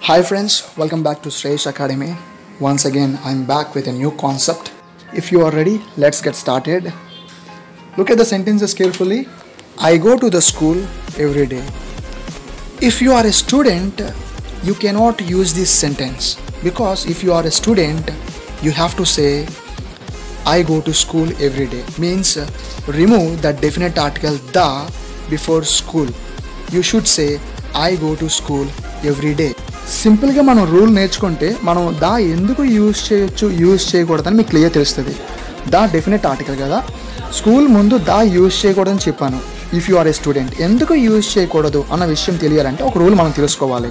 Hi friends, welcome back to Sresh Academy. Once again, I'm back with a new concept. If you are ready, let's get started. Look at the sentences carefully. I go to the school every day. If you are a student, you cannot use this sentence because if you are a student, you have to say I go to school every day. Means uh, remove the definite article the before school. You should say I go to school every day. సింపుల్గా మనం rule నేర్చుకుంటే మనం దా ఎందుకు use చేయొచ్చు use చేయకూడదని మీకు clear తెలుస్తుంది the definite article కదా స్కూల్ ముందు దా యూజ్ చేయకూడదని చెప్పాను if you are a student ఎందుకు యూజ్ చేయకూడదు అన్న విషయం తెలియాలంటే ఒక రూల్ మనం తెలుసుకోవాలి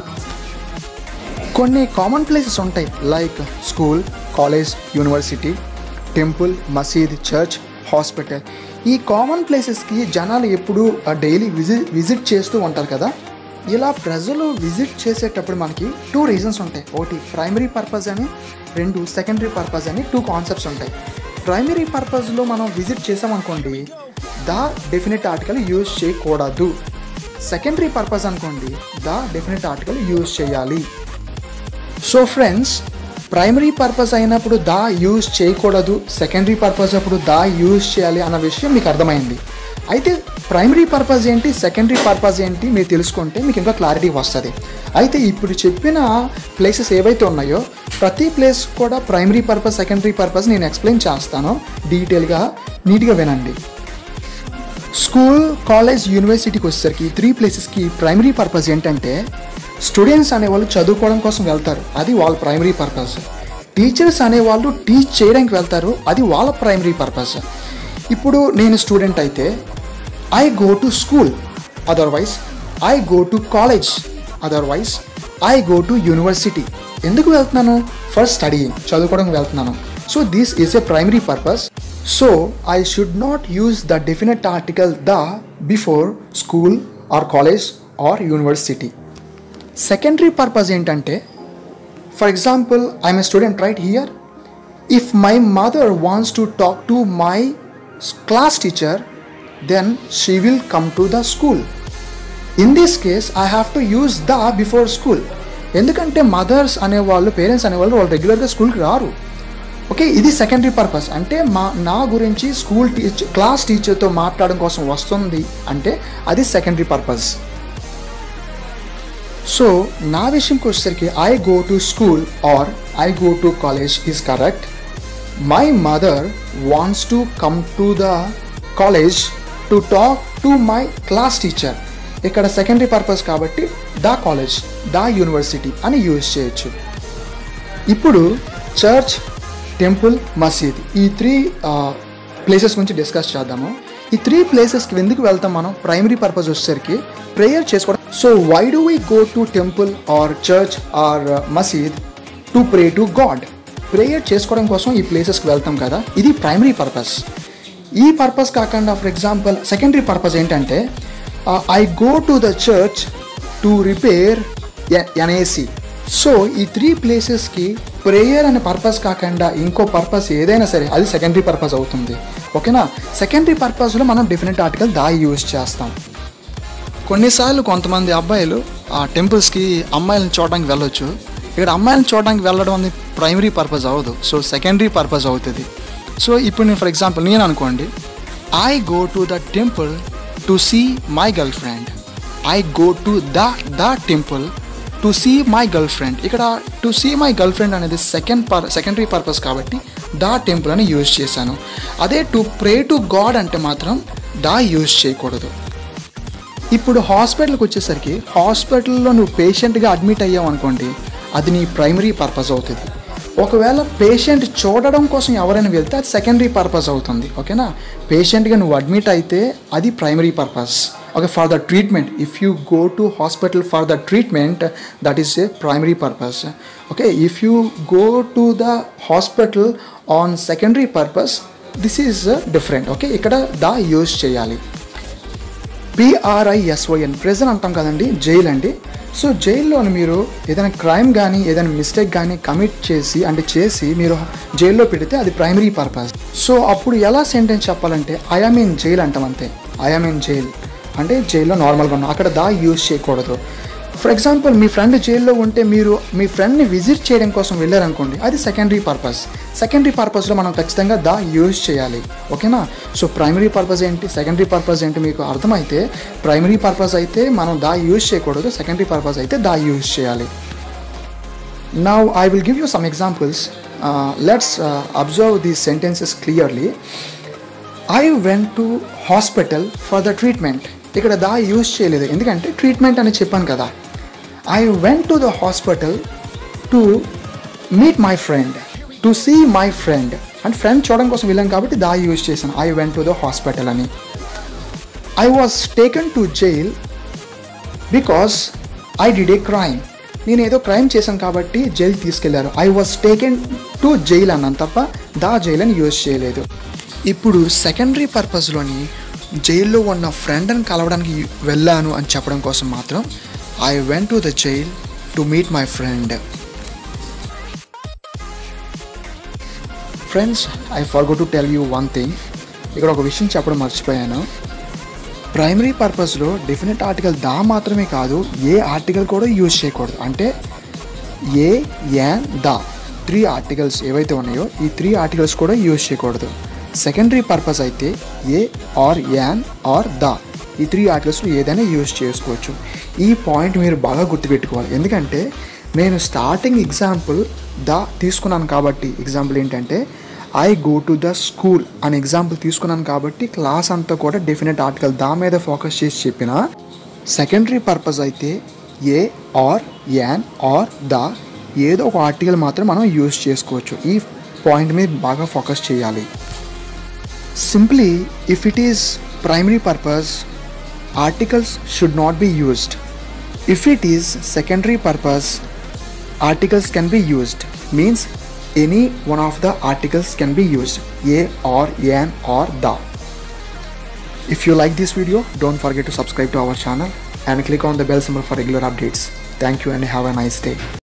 కొన్ని కామన్ ప్లేసెస్ ఉంటాయి like school college university temple మసీద్ చర్చ్ హాస్పిటల్ ఈ కామన్ ప్లేసెస్కి జనాలు ఎప్పుడు డైలీ విజిట్ విజిట్ చేస్తూ ఉంటారు కదా ఇలా ప్రజలు విజిట్ చేసేటప్పుడు మనకి టూ రీజన్స్ ఉంటాయి ఒకటి ప్రైమరీ పర్పస్ అని రెండు సెకండరీ పర్పస్ అని టూ కాన్సెప్ట్స్ ఉంటాయి ప్రైమరీ పర్పస్లో మనం విజిట్ చేసామనుకోండి ద డెఫినెట్ ఆర్టికల్ యూజ్ చేయకూడదు సెకండరీ పర్పస్ అనుకోండి ద డెఫినెట్ ఆర్టికల్ యూజ్ చేయాలి సో ఫ్రెండ్స్ ప్రైమరీ పర్పస్ అయినప్పుడు దా యూజ్ చేయకూడదు సెకండరీ పర్పస్ అప్పుడు దా యూజ్ చేయాలి అన్న విషయం మీకు అర్థమైంది అయితే ప్రైమరీ పర్పస్ ఏంటి సెకండరీ పర్పస్ ఏంటి మీరు తెలుసుకుంటే మీకు ఇంకా క్లారిటీ వస్తుంది అయితే ఇప్పుడు చెప్పిన ప్లేసెస్ ఏవైతే ఉన్నాయో ప్రతి ప్లేస్ కూడా ప్రైమరీ పర్పస్ సెకండరీ పర్పస్ నేను ఎక్స్ప్లెయిన్ చేస్తాను డీటెయిల్గా నీట్గా వినండి స్కూల్ కాలేజ్ యూనివర్సిటీకి వచ్చేసరికి త్రీ ప్లేసెస్కి ప్రైమరీ పర్పస్ ఏంటంటే స్టూడెంట్స్ అనేవాళ్ళు చదువుకోవడం కోసం వెళ్తారు అది వాళ్ళ ప్రైమరీ పర్పస్ టీచర్స్ అనేవాళ్ళు టీచ్ చేయడానికి వెళ్తారు అది వాళ్ళ ప్రైమరీ పర్పస్ ఇప్పుడు నేను స్టూడెంట్ అయితే I go to school otherwise I go to college otherwise I go to university ఎందుకు వెళ్తున్నాను ఫర్ స్టడీయింగ్ చదువుకోవడానికి వెళ్తున్నాను so this is a primary purpose so I should not use the definite article the before school or college or university secondary purpose ఏంటంటే for example I'm a student right here if my mother wants to talk to my class teacher then she will come to the school in this case I have to use the before school ఎందుకంటే mothers అనేవాళ్ళు parents అనేవాళ్ళు వాళ్ళు రెగ్యులర్గా స్కూల్కి రారు okay ఇది secondary purpose అంటే మా నా గురించి స్కూల్ టీచర్ క్లాస్ టీచర్తో మాట్లాడడం కోసం వస్తుంది అంటే అది సెకండరీ పర్పస్ సో నా విషయంకి వచ్చేసరికి I go to school or I go to college is correct my mother wants to come to the college to talk to my class teacher ఇక్కడ secondary purpose కాబట్టి ద కాలేజ్ ద యూనివర్సిటీ అని use చేయొచ్చు ఇప్పుడు church temple మసీద్ ఈ three places గురించి discuss చేద్దాము ఈ త్రీ ప్లేసెస్కి ఎందుకు వెళ్తాం మనం ప్రైమరీ పర్పస్ వచ్చేసరికి ప్రేయర్ చేసుకోవడం so why do we go to temple or church or మసీద్ to pray to God prayer చేసుకోవడం కోసం ఈ ప్లేసెస్కి వెళ్తాం కదా ఇది ప్రైమరీ పర్పస్ ఈ పర్పస్ కాకుండా ఫర్ ఎగ్జాంపుల్ సెకండరీ పర్పస్ ఏంటంటే I go to the church to repair NAC so ఈ త్రీ ప్లేసెస్కి ప్రేయర్ అనే పర్పస్ కాకుండా ఇంకో పర్పస్ ఏదైనా సరే అది సెకండరీ పర్పస్ అవుతుంది ఓకేనా సెకండరీ పర్పస్లో మనం డిఫరెంట్ ఆర్టికల్ దా యూజ్ చేస్తాం కొన్నిసార్లు కొంతమంది అబ్బాయిలు ఆ టెంపుల్స్కి అమ్మాయిలను చూడడానికి వెళ్ళొచ్చు ఇక్కడ అమ్మాయిలను చూడడానికి వెళ్ళడం అనేది ప్రైమరీ పర్పస్ అవ్వదు సో సెకండరీ పర్పస్ అవుతుంది సో ఇప్పుడు నేను ఫర్ ఎగ్జాంపుల్ నేను అనుకోండి I go to the temple to see my girl friend I go to the the temple to see my girl friend ఇక్కడ to see my girl friend అనేది second per secondary purpose కాబట్టి the temple అని use చేశాను అదే to pray to God అంటే మాత్రం దా use చేయకూడదు ఇప్పుడు హాస్పిటల్కి వచ్చేసరికి హాస్పిటల్లో నువ్వు పేషెంట్గా అడ్మిట్ అయ్యావు అనుకోండి అది నీ ప్రైమరీ పర్పస్ అవుతుంది ఒకవేళ పేషెంట్ చూడడం కోసం ఎవరైనా వెళ్తే అది సెకండరీ పర్పస్ అవుతుంది ఓకేనా పేషెంట్గా నువ్వు అడ్మిట్ అయితే అది primary purpose okay for the treatment if you go to hospital for the treatment that is a primary purpose okay if you go to the hospital on secondary purpose this is different okay ఇక్కడ the use చేయాలి P R I S O N prison అంటాం కదండి jail అండి so జైల్లో మీరు ఏదైనా crime కానీ ఏదైనా మిస్టేక్ కానీ కమిట్ చేసి అంటే చేసి మీరు జైల్లో పెడితే అది ప్రైమరీ పర్పస్ సో అప్పుడు ఎలా సెంటెన్స్ చెప్పాలంటే ఐఎమ్ ఇన్ జైల్ అంటాం అంతే ఐఎమ్ ఇన్ జైల్ అంటే జైల్లో నార్మల్గా ఉన్నాం అక్కడ దా యూజ్ చేయకూడదు ఫర్ ఎగ్జాంపుల్ మీ ఫ్రెండ్ జైల్లో ఉంటే మీరు మీ ఫ్రెండ్ని విజిట్ చేయడం కోసం వెళ్ళారనుకోండి అది సెకండరీ పర్పస్ సెకండరీ పర్పస్లో మనం ఖచ్చితంగా దా యూజ్ చేయాలి ఓకేనా సో ప్రైమరీ పర్పస్ ఏంటి సెకండరీ పర్పస్ ఏంటి మీకు అర్థమైతే ప్రైమరీ పర్పస్ అయితే మనం దా యూజ్ చేయకూడదు సెకండరీ పర్పస్ అయితే దా యూజ్ చేయాలి Now I will give you some examples. Uh, let's uh, observe these sentences clearly. I went to hospital for the treatment. ఇక్కడ దా use చేయలేదు ఎందుకంటే ట్రీట్మెంట్ అని చెప్పాను కదా I went to the hospital to meet my friend to see my friend and friend చూడడం కోసం వెళ్ళాను కాబట్టి దా యూజ్ చేశాను I went to the hospital అని I was taken to jail because I did a crime నేను ఏదో crime చేశాను కాబట్టి జైలు తీసుకెళ్లారు I was taken to jail అన్నాను తప్ప దా జైల్ అని యూజ్ చేయలేదు ఇప్పుడు సెకండరీ పర్పస్లోని జైల్లో ఉన్న ఫ్రెండ్ని కలవడానికి వెళ్ళాను అని చెప్పడం కోసం మాత్రం I went to the jail to meet my friend friends I forgot to tell you one thing ఇక్కడ ఒక విషయం చెప్పడం మర్చిపోయాను ప్రైమరీ పర్పస్లో డెఫినెట్ ఆర్టికల్ దా మాత్రమే కాదు ఏ ఆర్టికల్ కూడా యూజ్ చేయకూడదు అంటే a an the three articles ఏవైతే ఉన్నాయో ఈ త్రీ ఆర్టికల్స్ కూడా యూజ్ చేయకూడదు సెకండరీ పర్పస్ అయితే a or an or the ఈ త్రీ ఆర్టికల్స్లో ఏదైనా యూజ్ చేసుకోవచ్చు ఈ పాయింట్ మీరు బాగా గుర్తుపెట్టుకోవాలి ఎందుకంటే నేను స్టార్టింగ్ ఎగ్జాంపుల్ దా తీసుకున్నాను కాబట్టి ఎగ్జాంపుల్ ఏంటంటే I go to the school అని ఎగ్జాంపుల్ తీసుకున్నాను కాబట్టి క్లాస్ అంతా కూడా డెఫినెట్ ఆర్టికల్ దా మీద ఫోకస్ చేసి చెప్పిన సెకండరీ పర్పస్ అయితే a or an or the ఏదో ఒక ఆర్టికల్ మాత్రం మనం యూజ్ చేసుకోవచ్చు ఈ పాయింట్ మీద బాగా ఫోకస్ చేయాలి simply if it is primary purpose articles should not be used if it is secondary purpose articles can be used means any one of the articles can be used a or an or the if you like this video don't forget to subscribe to our channel and click on the bell symbol for regular updates thank you and have a nice day